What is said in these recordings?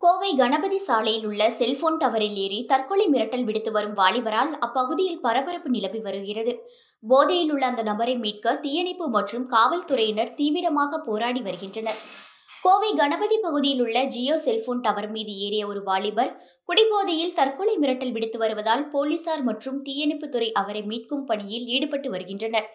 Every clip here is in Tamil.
கோவை கணபதி சாலையில் உள்ள செல்போன் டவரில் ஏறி தற்கொலை மிரட்டல் விடுத்து வரும் வாலிபரால் அப்பகுதியில் பரபரப்பு நிலவி வருகிறது போதையில் உள்ள அந்த நபரை மீட்க தீயணைப்பு மற்றும் காவல்துறையினர் தீவிரமாக போராடி வருகின்றனர் கோவை கணபதி பகுதியில் உள்ள ஜியோ செல்போன் டவர் மீது ஏறிய ஒரு வாலிபர் குடிபோதையில் தற்கொலை மிரட்டல் விடுத்து வருவதால் போலீசார் மற்றும் தீயணைப்புத்துறை அவரை மீட்கும் பணியில் ஈடுபட்டு வருகின்றனர்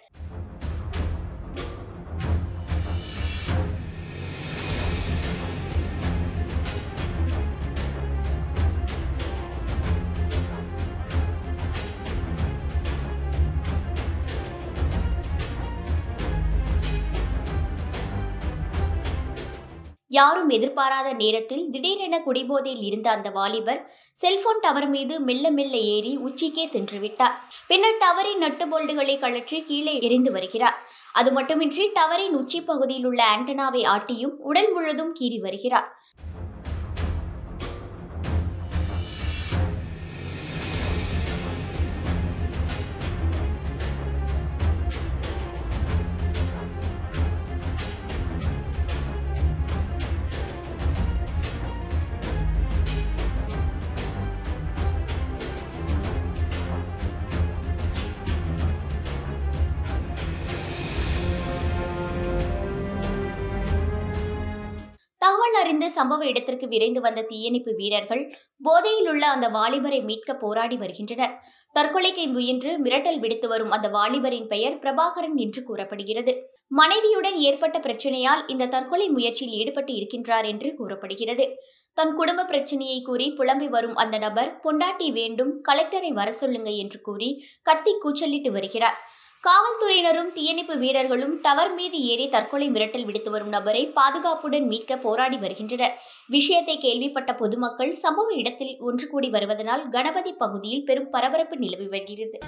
யாரும் எதிர்பாராத நேரத்தில் திடீரென குடிபோதையில் இருந்த அந்த வாலிபர் செல்போன் டவர் மீது மெல்ல மெல்ல ஏறி உச்சிக்கே சென்று விட்டார் பின்னர் டவரின் நட்டு போல்டுகளை கழற்றி கீழே எரிந்து வருகிறார் அது மட்டுமின்றி டவரின் உச்சி பகுதியில் உள்ள ஆண்டனாவை ஆட்டியும் உடல் முழுதும் கீறி வருகிறார் தகவல் அறிந்து சம்பவ இடத்திற்கு விரைந்து வந்த தீயணைப்பு வீரர்கள் போதையில் உள்ள அந்த வாலிபரை மீட்க போராடி வருகின்றனர் தற்கொலைக்கு முயன்று மிரட்டல் விடுத்து வரும் அந்த வாலிபரின் பெயர் பிரபாகரன் என்று கூறப்படுகிறது மனைவியுடன் ஏற்பட்ட பிரச்சனையால் இந்த தற்கொலை முயற்சியில் ஈடுபட்டு இருக்கின்றார் என்று கூறப்படுகிறது தன் குடும்ப பிரச்சனையை கூறி புலம்பி வரும் அந்த நபர் பொண்டாட்டி வேண்டும் கலெக்டரை வர சொல்லுங்க என்று கூறி கத்தி கூச்சலிட்டு வருகிறார் காவல்துறையினரும் தீயணைப்பு வீரர்களும் டவர் மீது ஏறி தற்கொலை மிரட்டல் விடுத்து வரும் நபரை பாதுகாப்புடன் மீட்க போராடி வருகின்றனர் விஷயத்தை கேள்விப்பட்ட பொதுமக்கள் சம்பவ இடத்தில் ஒன்று கூடி வருவதனால் கணபதி பகுதியில் பெரும் பரபரப்பு நிலவி வருகிறது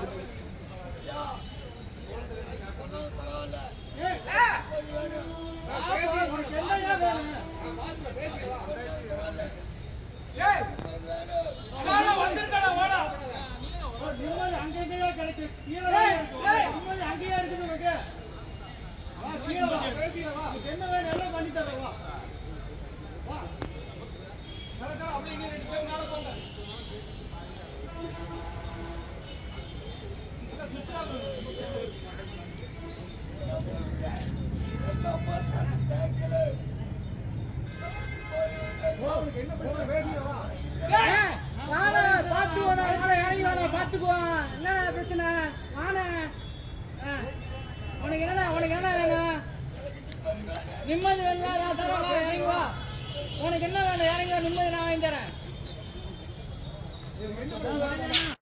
நிம்மதி அங்கங்கேயே கிடைக்கு. கீழே தான் இருக்கு. நிம்மதி அங்கேயே இருக்குது உனக்கு. வா, கீழே வா. உனக்கு என்ன வேணும் எல்லாம் பண்ணி தரேன், வா. வா. நடக்கலாம், அப்படியே இங்கே ரெண்டு பேரும் மேலே போங்க. இந்த சுற்றுலா வா, உனக்கு என்ன பிரச்சனை? வேடிக்கை வா. வாடா பாத்துக்கோடா வாடா இறங்கி வாடா பாத்துக்குவா என்ன பிரச்சனை வாடா ஆ. உனக்கு என்னடா உனக்கு என்ன வேணும் நிம்மதி வேணுமா நான் தரேன் வா இறங்கி வா உனக்கு என்ன வேணும் இறங்கி வா நிம்மதி நான் வாங்கி தரேன்